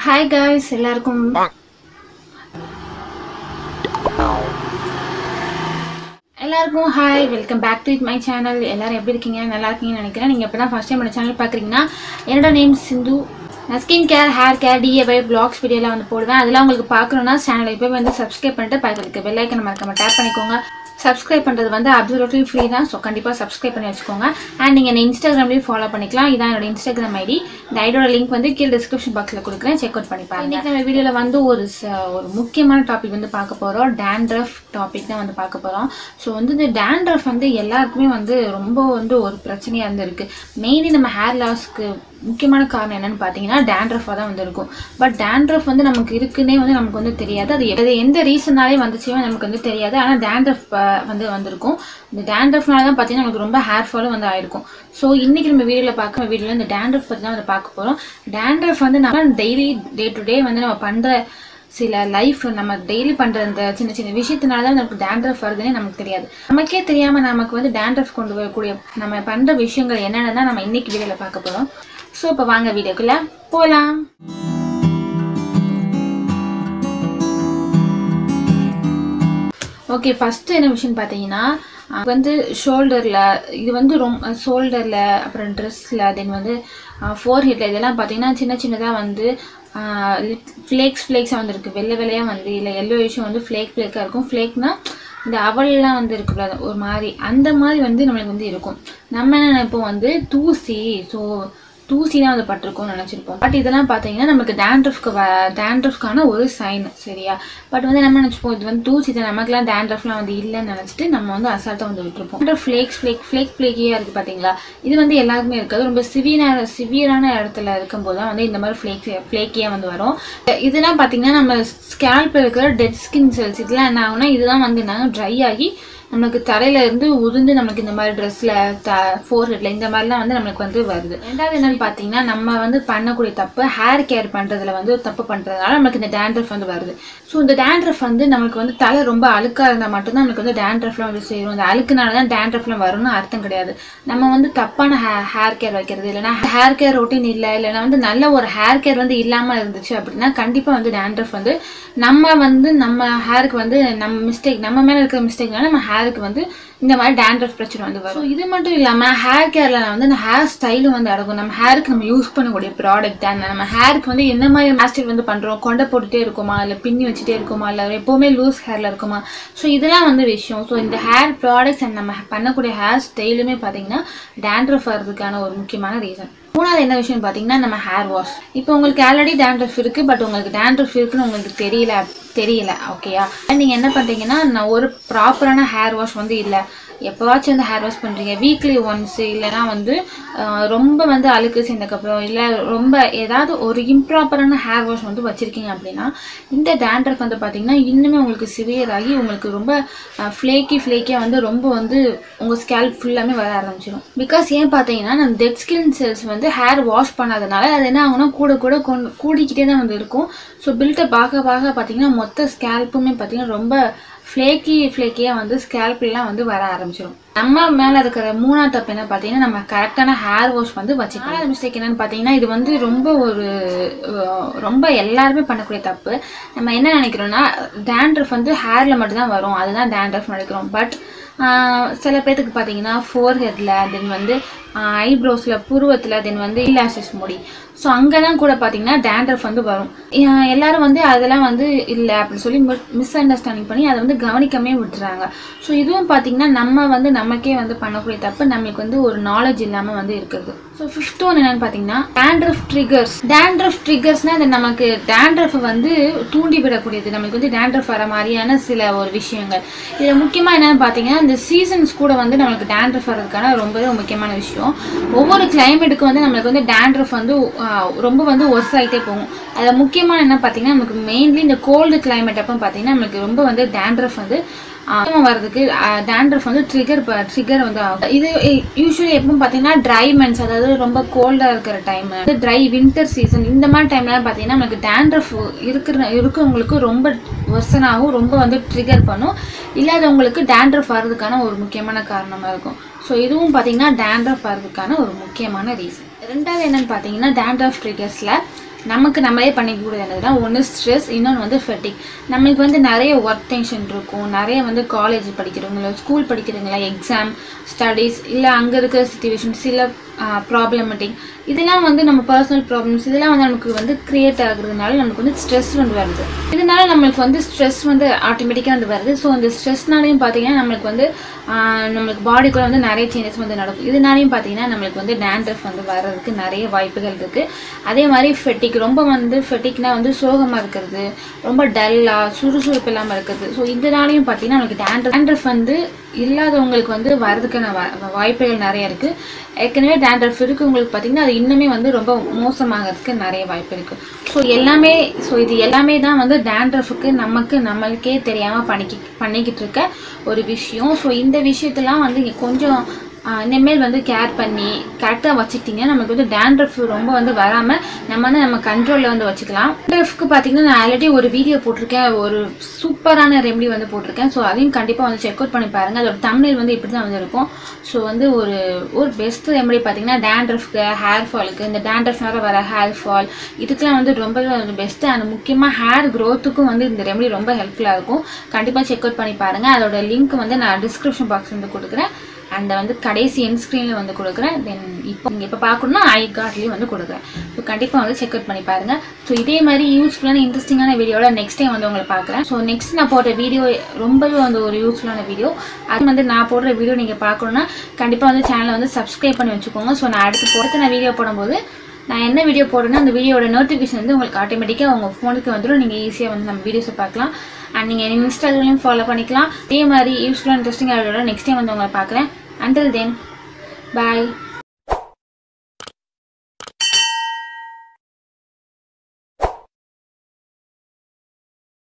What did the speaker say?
hi guys எல்லாருக்கும் எல்லாருக்கும் hi welcome back to my channel எல்லாரும் எப்படி இருக்கீங்க நல்லா இருக்கீங்கன்னு நினைக்கிறேன் நீங்கள் இப்போ தான் ஃபஸ்ட் டைம் நம்ம சேனல் பார்க்குறீங்கன்னா என்னோட நேம் சிந்து நான் ஸ்கின் கேர் ஹேர் கேர் டிஏபை பிளாக்ஸ் வீடியோலாம் வந்து போடுவேன் அதெல்லாம் உங்களுக்கு பார்க்கணுன்னா சேனலை இப்போ வந்து சப்ஸ்கிரைப் பண்ணிட்டு பக்கத்துக்கு பெல் ஐக்கன் மறக்காம டேப் பண்ணிக்கோங்க சப்ஸ்கிரைப் பண்ணுறது வந்து அப்சல்யூட்லி ஃப்ரீ தான் ஸோ கண்டிப்பாக சப்ஸ்கிரைப் பண்ணி வச்சுக்கோங்க அண்ட் நீங்கள் என்ன இன்ஸ்டாகிராம்லேயும் ஃபாலோ பண்ணிக்கலாம் இதான் என்னோட இன்ஸ்டாகிராம் ஐடி இந்த ஐடியோட லிங்க் வந்து கீழே டிஸ்கிரிப்ஷன் பாக்ஸில் கொடுக்குறேன் செக் அவுட் பண்ணி பாருங்க இன்னைக்கு நம்ம வீடியோவில் வந்து ஒரு ச- ஒரு முக்கியமான டாபிக் வந்து பார்க்க போகிறோம் டேண்ட்ரஃப் டாபிக் தான் வந்து பார்க்க போகிறோம் ஸோ வந்து இந்த டேண்ட்ரஃப் வந்து எல்லாருக்குமே வந்து ரொம்ப வந்து ஒரு பிரச்சனையாக இருந்திருக்கு மெயின்லி நம்ம ஹேர் லாஸ்க்கு முக்கியமான காரணம் என்னன்னு பார்த்தீங்கன்னா டேண்ட்ரஃபாக தான் வந்து இருக்கும் பட் டேண்ட்ரஃப் வந்து நமக்கு இருக்குன்னே வந்து நமக்கு வந்து தெரியாது அது எ- அது எந்த ரீசனாலே வந்துச்சுமே நமக்கு வந்து தெரியாது ஆனால் டேண்ட்ரஃப் வந்து வந்திருக்கும் இந்த டேண்ட்ரஃப்னால தான் பார்த்தீங்கன்னா நமக்கு ரொம்ப ஹேர் ஃபாலும் வந்து ஆயிருக்கும் ஸோ இன்னைக்கு நம்ம வீடியோவில் பார்க்க வீடியோவில் இந்த டேண்ட்ரஃப் பற்றி தான் வந்து பார்க்க போகிறோம் டேண்ட்ரஃப் வந்து நம்ம டெய்லி டே டு டே வந்து நம்ம பண்ணுற சில லைஃப் நம்ம டெய்லி பண்ற அந்த சின்ன சின்ன விஷயத்தினால தான் நமக்கு டேண்ட்ரஃப் வருதுன்னே நமக்கு தெரியாது நமக்கே தெரியாம நமக்கு வந்து டேண்ட்ரஃப் கொண்டு வரக்கூடிய நம்ம பண்ற விஷயங்கள் என்னென்னு தான் நம்ம இன்னைக்கு வீடியோல பார்க்க போறோம் ஸோ இப்போ வாங்க வீடியோக்குள்ள போலாம் ஓகே ஃபர்ஸ்ட் என்ன விஷயம் பார்த்தீங்கன்னா அஹ் வந்து ஷோல்டரில் இது வந்து ரொம்ப ஷோல்டரில் அப்புறம் ட்ரெஸ்ஸில் தென் வந்து ஃபோர் ஹெட்டில் இதெல்லாம் பார்த்தீங்கன்னா சின்ன சின்னதாக வந்து ஃப்ளேக்ஸ் ஃப்ளேக்ஸாக வந்துருக்கு வெள்ளை வெள்ளையாக வந்து இல்லை எல்லோ விஷயம் வந்து ஃப்ளேக் ஃப்ளேக்காக இருக்கும் ஃப்ளேக்னா இந்த அவல்லாம் வந்து இருக்குல்ல ஒரு மாதிரி அந்த மாதிரி வந்து நம்மளுக்கு வந்து இருக்கும் நம்ம என்ன நினைப்போம் வந்து தூசி ஸோ தூசி தான் வந்து பட்டிருக்கும்னு நினச்சிருப்போம் பட் இதெல்லாம் பார்த்தீங்கன்னா நமக்கு டேண்ட்ரஃப்க்கு வ டேண்ட்ரஃப்க்கான ஒரு சைன் சரியா பட் வந்து நம்ம நினச்சிப்போம் இது வந்து தூசி தான் நமக்குலாம் டேண்ட்ரஃப்லாம் வந்து இல்லைன்னு நினச்சிட்டு நம்ம வந்து அசால்ட்டாக வந்து விட்டுருப்போம் டேண்ட்ரஃப் ஃப்ளேக்ஸ் ஃப்ளேக் ஃப்ளேக் ஃப்ளேக்கியாக இருக்குது பார்த்தீங்களா இது வந்து எல்லாருக்குமே இருக்காது ரொம்ப சிவியரான சிவியரான இடத்துல இருக்கும்போது தான் வந்து இந்த மாதிரி ஃப்ளேக் ஃப்ளேக்கியாக வந்து வரும் இதெல்லாம் பார்த்தீங்கன்னா நம்ம ஸ்கேல்பில் இருக்கிற டெட் ஸ்கின் செல்ஸ் இதெல்லாம் என்ன ஆகும்னா இதுதான் வந்து என்ன ட்ரை ஆகி நம்மளுக்கு தரையில இருந்து உதிர்ந்து நமக்கு இந்த மாதிரி ட்ரெஸ்ல ஃபோர் ஹெட்ல இந்த மாதிரிலாம் வந்து நம்மளுக்கு வந்து வருது ரெண்டாவது என்னன்னு பார்த்தீங்கன்னா நம்ம வந்து பண்ணக்கூடிய தப்பு ஹேர் கேர் பண்றதுல வந்து தப்பு பண்றதுனால நமக்கு இந்த டேண்ட்ரஃப் வந்து வருது ஸோ இந்த டேண்ட்ரஃப் வந்து நமக்கு வந்து தலை ரொம்ப அழுக்கா இருந்தால் மட்டும்தான் நமக்கு வந்து டேண்ட்ரஃப்லாம் வந்து சேரும் இந்த அழுக்குனால தான் டேண்ட்ரஃப்லாம் வரும்னு அர்த்தம் கிடையாது நம்ம வந்து தப்பான ஹே ஹேர் கேர் வைக்கிறது இல்லைன்னா ஹேர் கேர் ரொட்டீன் இல்லை இல்லைன்னா வந்து நல்ல ஒரு ஹேர் கேர் வந்து இல்லாமல் இருந்துச்சு அப்படின்னா கண்டிப்பாக வந்து டேண்ட்ரஃப் வந்து நம்ம வந்து நம்ம ஹேருக்கு வந்து நம்ம மிஸ்டேக் நம்ம மேலே இருக்கிற மிஸ்டேக்னால நம்ம ஹேருக்கு வந்து இந்த மாதிரி டேண்ட்ரஃப் பிரச்சனை வந்து வரும் So, இது மட்டும் இல்லாமல் ஹேர் கேரில் வந்து இந்த ஹேர் ஸ்டைலும் வந்து அடங்கும் நம்ம ஹேருக்கு நம்ம யூஸ் பண்ணக்கூடிய ப்ராடக்ட் தான் நம்ம ஹேருக்கு வந்து என்ன மாதிரி ஹேர் ஸ்டைல் வந்து பண்ணுறோம் கொண்டை போட்டுட்டே இருக்குமா இல்லை பின்னி வச்சுட்டே இருக்குமா இல்லை எப்போவுமே லூஸ் ஹேரில் இருக்குமா ஸோ இதெல்லாம் வந்து விஷயம் ஸோ இந்த ஹேர் ப்ராடக்ட்ஸ் அண்ட் நம்ம பண்ணக்கூடிய ஹேர் ஸ்டைலுமே பார்த்தீங்கன்னா டேண்ட்ரஃப் வர்றதுக்கான ஒரு முக்கியமான ரீசன் மூணாவது என்ன விஷயம் பார்த்தீங்கன்னா நம்ம ஹேர் வாஷ் இப்போ உங்களுக்கு ஆல்ரெடி டேண்ட்ரஃப் இருக்குது பட் உங்களுக்கு டேண்ட்ரஃப் இருக்குன்னு உங்களுக்கு தெரியல தெரியல ஓகேயா நீங்கள் என்ன பண்ணுறீங்கன்னா நான் ஒரு ப்ராப்பரான ஹேர் வாஷ் வந்து இல்லை எப்போவாச்சும் வந்து ஹேர் வாஷ் பண்ணுறீங்க வீக்லி ஒன்ஸ் இல்லைன்னா வந்து ஆஹ், ரொம்ப வந்து அழுக்கு சேர்ந்ததுக்கப்புறம் இல்லை ரொம்ப ஏதாவது ஒரு இம்ப்ராப்பரான ஹேர் வாஷ் வந்து வச்சுருக்கீங்க அப்படின்னா இந்த டேண்ட்ரஃப் வந்து பார்த்தீங்கன்னா இன்னுமே உங்களுக்கு சிவியர் ஆகி உங்களுக்கு ரொம்ப ஃப்ளேக்கி ஃப்ளேக்கியாக வந்து ரொம்ப வந்து உங்கள் ஸ்கேல்ப் ஃபுல்லாமே வர ஆரம்பிச்சிடும் பிகாஸ் ஏன் பார்த்தீங்கன்னா நம்ம டெட் ஸ்கின் செல்ஸ் வந்து ஹேர் வாஷ் பண்ணாதனால அது என்ன ஆகும்னா கூட கூட கொண்டு கூடிக்கிட்டே தான் வந்து இருக்கும் ஸோ பில்டப் பார்க்க பார்க்க பார்த்தீங்கன்னா மொத்த ஸ்கேல்ப்புமே பார்த்தீங்கன்னா ரொம்ப ஃப்ளேக்கி ஃப்ளேக்கியாக வந்து ஸ்கேல்ப்லாம் வந்து வர ஆரம்பிச்சிடும் நம்ம மேலே இருக்கிற மூணாவது தப்பு என்ன பார்த்தீங்கன்னா நம்ம கரெக்டான ஹேர் வாஷ் வந்து வச்சுக்கலாம் மிஸ்டேக் என்னன்னு பார்த்தீங்கன்னா இது வந்து ரொம்ப ஒரு அஹ், ரொம்ப எல்லாருமே பண்ணக்கூடிய தப்பு நம்ம என்ன நினைக்கிறோம்னா டேண்ட்ரஃப் வந்து ஹேரில் மட்டும்தான் வரும் அதுதான் டேண்ட்ரஃப் நினைக்கிறோம் பட் சில பேர்த்துக்கு பார்த்தீங்கன்னா ஃபோர் ஹெட்டில் தென் வந்து ஐப்ரோஸில் புருவத்தில் தென் வந்து இலாஷஸ் முடி ஸோ அங்கெல்லாம் கூட பார்த்தீங்கன்னா டேண்ட்ரஃப் வந்து வரும் அஹ் எல்லாரும் வந்து அதெல்லாம் வந்து இல்லை அப்படின்னு சொல்லி மிஸ் அண்டர்ஸ்டாண்டிங் பண்ணி அதை வந்து கவனிக்கமே விட்டுறாங்க ஸோ இதுவும் பார்த்தீங்கன்னா நம்ம வந்து நமக்கே வந்து பண்ணக்கூடிய தப்பு நம்மளுக்கு வந்து ஒரு நாலேஜ் இல்லாமல் வந்து இருக்குது ஸோ ஃபிஃப்த் ஒன் என்னன்னு பார்த்தீங்கன்னா டேண்ட்ரஃப் ட்ரிகர்ஸ் டேண்ட்ரஃப் ட்ரிகர்ஸ்னால் அது நமக்கு டேண்ட்ரஃப் வந்து தூண்டி விடக்கூடியது நமக்கு வந்து டேண்ட்ரஃப் வர மாதிரியான சில ஒரு விஷயங்கள் இதில் முக்கியமாக என்னன்னு பார்த்தீங்கன்னா இந்த சீசன்ஸ் கூட வந்து நம்மளுக்கு டேண்ட்ரஃப் வர்றதுக்கான ரொம்பவே முக்கியமான விஷயம் ஒவ்வொரு கிளைமேட்டுக்கு வந்து நம்மளுக்கு வந்து டேண்ட்ரஃப் வந்து ஆஹ், ரொம்ப வந்து ஒர்ஸ் ஆகிட்டே போகும் அதில் முக்கியமான என்ன பார்த்தீங்கன்னா நமக்கு மெயின்லி இந்த கோல்டு கிளைமேட் அப்போ பார்த்தீங்கன்னா நம்மளுக்கு ரொம்ப வந்து டேண்ட்ரஃப் வந்து ஆஹ் வர்றதுக்கு டேண்ட்ரஃப் வந்து ட்ரிகர் ட்ரிகர் வந்து ஆகும் இது யூஸ்வலி எப்போ பார்த்தீங்கன்னா ட்ரை மந்த்ஸ் அதாவது ரொம்ப கோல்டாக இருக்கிற டைம் ட்ரை வின்டர் சீசன் இந்த மாதிரி டைம்லாம் பார்த்தீங்கன்னா நமக்கு டேண்ட்ரஃப் இருக்கிற இருக்கவங்களுக்கு ரொம்ப ஒர்சனாகவும் ரொம்ப வந்து ட்ரிகர் பண்ணும் இல்லாதவங்களுக்கு டேண்ட்ரஃப் வர்றதுக்கான ஒரு முக்கியமான காரணமாக இருக்கும் ஸோ இதுவும் பார்த்தீங்கன்னா டேண்ட்ரஃப் வர்றதுக்கான ஒரு முக்கியமான ரீசன் ரெண்டாவது என்னன்னு பார்த்தீங்கன்னா டேண்ட்ரஃப் ட்ரிகர்ஸில் நமக்கு நம்மளே பண்ணிக்கூடாது என்னதுன்னா ஒன்று ஸ்ட்ரெஸ் இன்னொன்று வந்து ஃபெட்டிக் நம்மளுக்கு வந்து நிறைய ஒர்க் டென்ஷன் இருக்கும் நிறைய வந்து காலேஜ் படிக்கிறவங்களோ ஸ்கூல் படிக்கிறவங்களா எக்ஸாம் ஸ்டடீஸ் இல்லை அங்கே இருக்கிற சுச்சுவேஷன் சில ப்ராப்ளமேட்டிக் இதெல்லாம் வந்து நம்ம பர்சனல் ப்ராப்ளம்ஸ் இதெல்லாம் வந்து நமக்கு வந்து கிரியேட் ஆகுறதுனால நமக்கு வந்து ஸ்ட்ரெஸ் வந்து வருது இதனால நம்மளுக்கு வந்து ஸ்ட்ரெஸ் வந்து ஆட்டோமேட்டிக்காக வந்து வருது ஸோ அந்த ஸ்ட்ரெஸ்னாலையும் பார்த்தீங்கன்னா நம்மளுக்கு வந்து ஆஹ், நம்மளுக்கு பாடிக்குள்ள வந்து நிறைய சேஞ்சஸ் வந்து நடக்கும் இதனாலையும் பார்த்தீங்கன்னா நம்மளுக்கு வந்து டேண்ட்ரஃப் வந்து வர்றதுக்கு நிறைய வாய்ப்புகள் இருக்குது அதே மாதிரி ஃபெட்டிக் ரொம்ப வந்து ஃபெட்டிக்னா வந்து சோகமாக இருக்கிறது ரொம்ப டல்லாக சுறுசுறுப்பு இல்லாமல் இருக்கிறது ஸோ இதனாலையும் பார்த்தீங்கன்னா நம்மளுக்கு டேண்ட்ரஃப் டேண்ட்ரஃப் வந்து இல்லாதவங்களுக்கு வந்து வரதுக்கான வா- வாய்ப்புகள் நிறைய இருக்குது ஏற்கனவே டேண்ட்ரஃப் இருக்கவங்களுக்கு பார்த்தீங்கன்னா அது இன்னுமே வந்து ரொம்ப மோசமாகிறதுக்கு நிறைய வாய்ப்பு இருக்குது ஸோ எல்லாமே ஸோ இது எல்லாமே தான் வந்து டேண்ட்ரஃபுக்கு நமக்கு நம்மளுக்கே தெரியாமல் பண்ணிக்கி பண்ணிக்கிட்டு இருக்க ஒரு விஷயம் ஸோ இந்த விஷயத்தெல்லாம் வந்து இங்க கொஞ்சம் ஆஹ், இனிமேல் வந்து கேர் பண்ணி கரெக்டாக வச்சுக்கிட்டிங்கன்னா நமக்கு வந்து டேண்ட்ரஃப் ரொம்ப வந்து வராமல் நம்ம வந்து நம்ம கண்ட்ரோலில் வந்து வச்சுக்கலாம் டேண்ட்ரஃப்க்கு பார்த்தீங்கன்னா நான் ஆல்ரெடி ஒரு வீடியோ போட்டிருக்கேன் ஒரு சூப்பரான ரெமெடி வந்து போட்டிருக்கேன் ஸோ அதையும் கண்டிப்பாக வந்து செக் அவுட் பண்ணி பாருங்கள் அதோட தமிழ் வந்து இப்படி தான் வந்து இருக்கும் ஸோ வந்து ஒரு ஒரு பெஸ்ட் ரெமெடி பார்த்தீங்கன்னா டேண்ட்ரஃப்க்கு ஹேர் ஃபாலுக்கு இந்த டேண்ட்ரஃப்னால வர ஹேர் ஃபால் இதுக்கெல்லாம் வந்து ரொம்ப பெஸ்ட்டு அண்ட் முக்கியமாக ஹேர் க்ரோத்துக்கும் வந்து இந்த ரெமெடி ரொம்ப ஹெல்ப்ஃபுல்லாக இருக்கும் கண்டிப்பாக செக் அவுட் பண்ணி பாருங்கள் அதோட லிங்க் வந்து நான் டிஸ்கிரிப்ஷன் பாக்ஸ் வந்து கொடுக்குறேன் அண்ட் வந்து கடைசி என் ஸ்க்ரீனில் வந்து கொடுக்குறேன் தென் இப்போ நீங்கள் இப்போ பார்க்கணுன்னா ஐ கார்ட்லேயும் வந்து கொடுக்குறேன் ஸோ கண்டிப்பாக வந்து செக் அவுட் பண்ணி பாருங்கள் ஸோ இதே மாதிரி யூஸ்ஃபுல்லான இன்ட்ரெஸ்டிங்கான வீடியோட நெக்ஸ்ட் டைம் வந்து உங்களை பார்க்குறேன் ஸோ நெக்ஸ்ட் நான் போடுற வீடியோ ரொம்பவே வந்து ஒரு யூஸ்ஃபுல்லான வீடியோ அது வந்து நான் போடுற வீடியோ நீங்கள் பார்க்கணுன்னா கண்டிப்பாக வந்து சேனலை வந்து சப்ஸ்கிரைப் பண்ணி வச்சுக்கோங்க ஸோ நான் அடுத்து போடுறது நான் வீடியோ போடும்போது நான் என்ன வீடியோ போடுறேன்னா அந்த வீடியோட நோட்டிஃபிகேஷன் வந்து உங்களுக்கு ஆட்டோமேட்டிக்காக உங்கள் ஃபோனுக்கு வந்துடும் நீங்கள் ஈஸியாக வந்து நம்ம வீடியோஸை பார்க்கலாம் அண்ட் நீங்கள் இன்ஸ்டாகிராம்லையும் ஃபாலோ பண்ணிக்கலாம் அதே மாதிரி யூஸ்ஃபுல்லாக இன்ட்ரெஸ்டிங்காக வீடியோட நெக்ஸ்ட் டைம் வந்து உங்களை பார்க்குறேன் until then bye